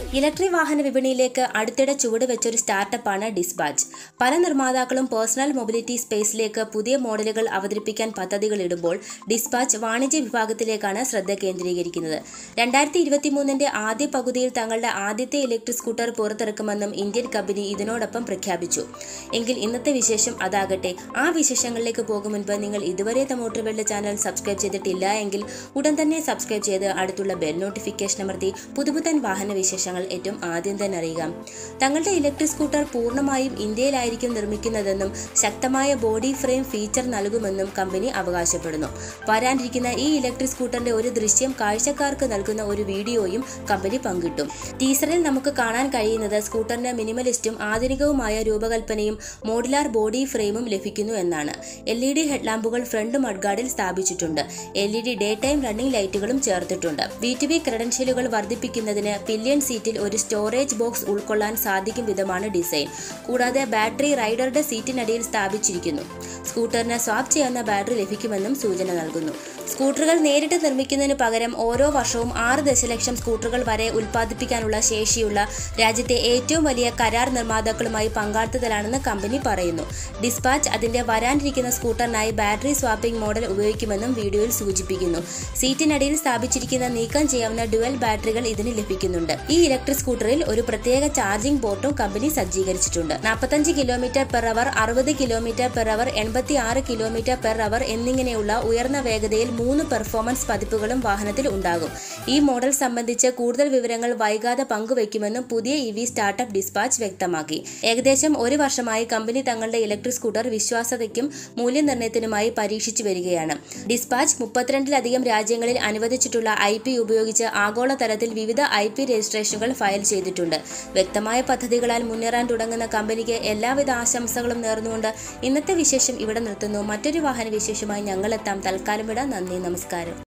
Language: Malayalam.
ഇലക്ട്രിക് വാഹന വിപണിയിലേക്ക് അടുത്തിടെ ചുവട് വെച്ചൊരു സ്റ്റാർട്ടപ്പാണ് ഡിസ്പാച്ച് പല നിർമ്മാതാക്കളും പേഴ്സണൽ മൊബിലിറ്റി സ്പേസിലേക്ക് പുതിയ മോഡലുകൾ അവതരിപ്പിക്കാൻ പദ്ധതികളിടുമ്പോൾ ഡിസ്പാച്ച് വാണിജ്യ വിഭാഗത്തിലേക്കാണ് ശ്രദ്ധ കേന്ദ്രീകരിക്കുന്നത് രണ്ടായിരത്തി ഇരുപത്തിമൂന്നിന്റെ ആദ്യ പകുതിയിൽ തങ്ങളുടെ ആദ്യത്തെ ഇലക്ട്രിക് സ്കൂട്ടർ പുറത്തിറക്കുമെന്നും ഇന്ത്യൻ കമ്പനി ഇതിനോടൊപ്പം പ്രഖ്യാപിച്ചു എങ്കിൽ ഇന്നത്തെ വിശേഷം അതാകട്ടെ ആ വിശേഷങ്ങളിലേക്ക് പോകും മുൻപ് നിങ്ങൾ ഇതുവരെ the motor world channel subscribe ചെയ്തിട്ടില്ല എങ്കിൽ ഉടൻ തന്നെ സബ്സ്ക്രൈബ് ചെയ്ത് അടുത്തുള്ള ബെൽ നോട്ടിഫിക്കേഷൻ അമർത്തി പുതുപുത്തൻ വാഹന വിശേഷങ്ങൾ ഏറ്റവും ആദ്യം തന്നെ അറിയുക തങ്ങളുടെ ഇലക്ട്രിക് സ്കൂട്ടർ പൂർണ്ണമായും ഇന്ത്യയിലായിരിക്കും നിർമ്മിക്കുന്നതെന്നും ശക്തമായ ബോഡി ഫ്രെയിം ഫീച്ചർ നൽകുമെന്നും കമ്പനി അവകാശപ്പെടുന്നു വരാനിരിക്കുന്ന ഈ ഇലക്ട്രിക് സ്കൂട്ടറിന്റെ ഒരു ദൃശ്യം കാഴ്ചക്കാർക്ക് നൽകുന്ന ഒരു വീഡിയോയും കമ്പനി പങ്കിട്ടു ടീസറിൽ നമുക്ക് കാണാൻ കഴിയുന്നത് സ്കൂട്ടറിന് മിനിമലിസ്റ്റും ആധുനികവുമായ രൂപകൽപ്പനയും മോഡുലാർ ബോഡി ഫ്രെയിമും ലഭിക്കുന്നു എന്നാണ് എൽ ഇ ഡി ഹെഡ്ലാമ്പുകൾ ഫ്രണ്ട് മഡ്ഗാർഡിൽ സ്ഥാപിച്ചിട്ടുണ്ട് L E D day time running ലൈറ്റുകളും ചേർത്തിട്ടുണ്ട് വി ടി വി ക്രെഡൻഷ്യലുകൾ വർദ്ധിപ്പിക്കുന്നതിന് പില്യൺ സീറ്റിൽ ഒരു സ്റ്റോറേജ് ബോക്സ് ഉൾക്കൊള്ളാൻ സാധിക്കും വിധമാണ് ഡിസൈൻ കൂടാതെ ബാറ്ററി റൈഡറുടെ സീറ്റിനടിയിൽ സ്ഥാപിച്ചിരിക്കുന്നു സ്കൂട്ടറിന് സ്വാപ്പ് ചെയ്യാവുന്ന ബാറ്ററി ലഭിക്കുമെന്നും സൂചന നൽകുന്നു സ്കൂട്ടറുകൾ നേരിട്ട് നിർമ്മിക്കുന്നതിന് പകരം ഓരോ വർഷവും ആറ് ദശലക്ഷം സ്കൂട്ടറുകൾ വരെ ഉൽപ്പാദിപ്പിക്കാനുള്ള ശേഷിയുള്ള രാജ്യത്തെ ഏറ്റവും വലിയ കരാർ നിർമ്മാതാക്കളുമായി പങ്കാളിത്തത്തിലാണെന്ന് കമ്പനി പറയുന്നു ഡിസ്പാച്ച് അതിന്റെ വരാനിരിക്കുന്ന സ്കൂട്ടറിനായി ബാറ്ററി സ്വാപ്പിംഗ് മോഡൽ ഉപയോഗിക്കുമെന്നും വീഡിയോയിൽ സൂചിപ്പിക്കുന്നു സീറ്റിനടിയിൽ സ്ഥാപിച്ചിരിക്കുന്ന നീക്കം ചെയ്യാവുന്ന ഡുവൽ ബാറ്ററികൾ ഇതിന് ലഭിക്കുന്നുണ്ട് ഈ ഇലക്ട്രിക് സ്കൂട്ടറിൽ ഒരു പ്രത്യേക ചാർജിംഗ് പോർട്ടും കമ്പനി സജ്ജീകരിച്ചിട്ടുണ്ട് നാൽപ്പത്തഞ്ച് കിലോമീറ്റർ പെർ അവർ അറുപത് കിലോമീറ്റർ പെർ അവർ എൺപത്തി ആറ് കിലോമീറ്റർ പെർ അവർ എന്നിങ്ങനെയുള്ള ഉയർന്ന വേഗതയിൽ മൂന്ന് പെർഫോമൻസ് പതിപ്പുകളും വാഹനത്തിൽ ഉണ്ടാകും ഈ മോഡൽ സംബന്ധിച്ച് കൂടുതൽ വിവരങ്ങൾ വൈകാതെ പങ്കുവയ്ക്കുമെന്നും പുതിയ ഇ വി സ്റ്റാർട്ടപ്പ് ഡിസ്പാച്ച് വ്യക്തമാക്കി ഏകദേശം ഒരു വർഷമായി കമ്പനി തങ്ങളുടെ ഇലക്ട്രിക് സ്കൂട്ടർ വിശ്വാസ്യതയ്ക്കും മൂല്യനിർണ്ണയത്തിനുമായി പരീക്ഷിച്ചു വരികയാണ് ഡിസ്പാച്ച് മുപ്പത്തിരണ്ടിലധികം രാജ്യങ്ങളിൽ അനുവദിച്ചിട്ടുള്ള ഐ പി ഉപയോഗിച്ച് ആഗോളതലത്തിൽ വിവിധ ഐ പി രജിസ്ട്രേഷനുകൾ ഫയൽ ചെയ്തിട്ടുണ്ട് വ്യക്തമായ പദ്ധതികളാൽ മുന്നേറാൻ തുടങ്ങുന്ന കമ്പനിക്ക് എല്ലാവിധ ആശംസകളും നേർന്നുകൊണ്ട് ഇന്നത്തെ വിശേഷം ഇവിടെ നിർത്തുന്നു മറ്റൊരു വാഹന വിശേഷമായി ഞങ്ങളെത്താം തൽക്കാലം വിട നന്ദി നമസ്കാരം